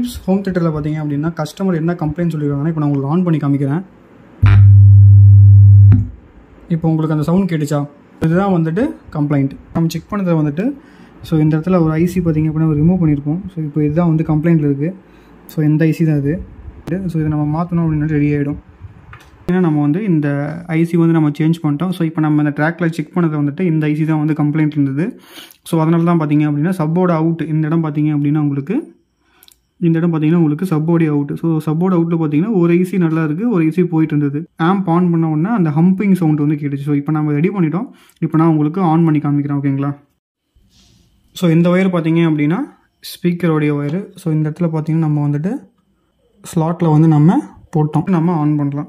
home தேட்டரில் பார்த்தீங்க அப்படின்னா கஸ்டமர் என்ன கம்ப்ளைண்ட் சொல்லியிருக்காங்கன்னா இப்போ நான் உங்களுக்கு ஆன் பண்ணி காமிக்கிறேன் இப்போ உங்களுக்கு அந்த சவுண்ட் கேட்டுச்சா இதுதான் வந்துட்டு கம்ப்ளைண்ட் நம்ம செக் பண்ணதை வந்துட்டு ஸோ இந்த இடத்துல ஒரு ஐசி பார்த்தீங்க அப்படின்னா ரிமூவ் பண்ணியிருக்கோம் ஸோ இப்போ இதுதான் வந்து கம்ப்ளைண்ட்டில் இருக்குது ஸோ இந்த ஐசி தான் இது ஸோ இதை நம்ம மாற்றணும் அப்படின்னா ரெடி ஆகிடும் ஏன்னா நம்ம வந்து இந்த ஐசி வந்து நம்ம சேஞ்ச் பண்ணிட்டோம் ஸோ இப்போ நம்ம இந்த ட்ராக்கில் செக் பண்ணது வந்துட்டு இந்த ஐசி தான் வந்து கம்ப்ளைண்ட் இருந்தது ஸோ அதனால தான் பார்த்தீங்க அப்படின்னா சப்போர்ட் அவுட் இந்த இடம் பார்த்தீங்க அப்படின்னா உங்களுக்கு இந்த இடம் பார்த்தீங்கன்னா உங்களுக்கு சப்போர்டே அவுட் ஸோ சப்போர்ட் அவுட்டில் பார்த்தீங்கன்னா ஒரு ஐசி நல்லா இருக்குது ஒரு ஐசி போயிட்டு இருந்தது ஆம்ப் ஆன் பண்ண உடனே அந்த ஹம்பிங் சவுண்ட் வந்து கேட்டுச்சு ஸோ இப்போ நம்ம ரெடி பண்ணிட்டோம் இப்போ நான் உங்களுக்கு ஆன் பண்ணி காமிக்கிறேன் ஓகேங்களா ஸோ இந்த ஒயர் பார்த்தீங்க அப்படின்னா ஸ்பீக்கரோடைய ஒயரு ஸோ இந்த இடத்துல பார்த்தீங்கன்னா நம்ம வந்துட்டு ஸ்லாட்டில் வந்து நம்ம போட்டோம் நம்ம ஆன் பண்ணலாம்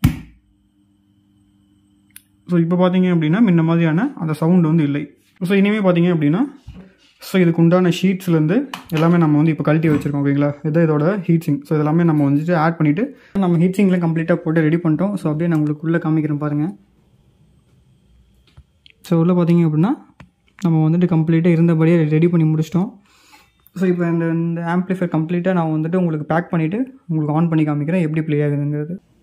ஸோ இப்போ பார்த்தீங்க அப்படின்னா முன்ன மாதிரியான அந்த சவுண்ட் வந்து இல்லை ஸோ இனிமேல் பார்த்தீங்க அப்படின்னா ஸோ இதுக்கு உண்டான ஷீட்ஸ்லேருந்து எல்லாமே நம்ம வந்து இப்போ கழட்டி வச்சுருக்கோம் ஓகேங்களா இது இதோட ஹீட்ஸிங் ஸோ இதெல்லாமே நம்ம வந்துட்டு ஆட் பண்ணிவிட்டு நம்ம ஹீட்ஸிங்கில் கம்ப்ளீட்டாக போட்டு ரெடி பண்ணிட்டோம் ஸோ அப்படியே நான் உங்களுக்கு உள்ளே காமிக்கிறேன் பாருங்கள் ஸோ உள்ளே பார்த்தீங்க அப்படின்னா நம்ம வந்துட்டு கம்ப்ளீட்டாக இருந்தபடியே ரெடி பண்ணி முடிச்சிட்டோம் ஸோ இப்போ இந்த இந்த ஆம்ப்ளிஃபையர் கம்ப்ளீட்டாக நான் வந்துட்டு உங்களுக்கு பேக் பண்ணிவிட்டு உங்களுக்கு ஆன் பண்ணி காமிக்கிறேன் எப்படி ப்ளே ஆகுதுங்கிறது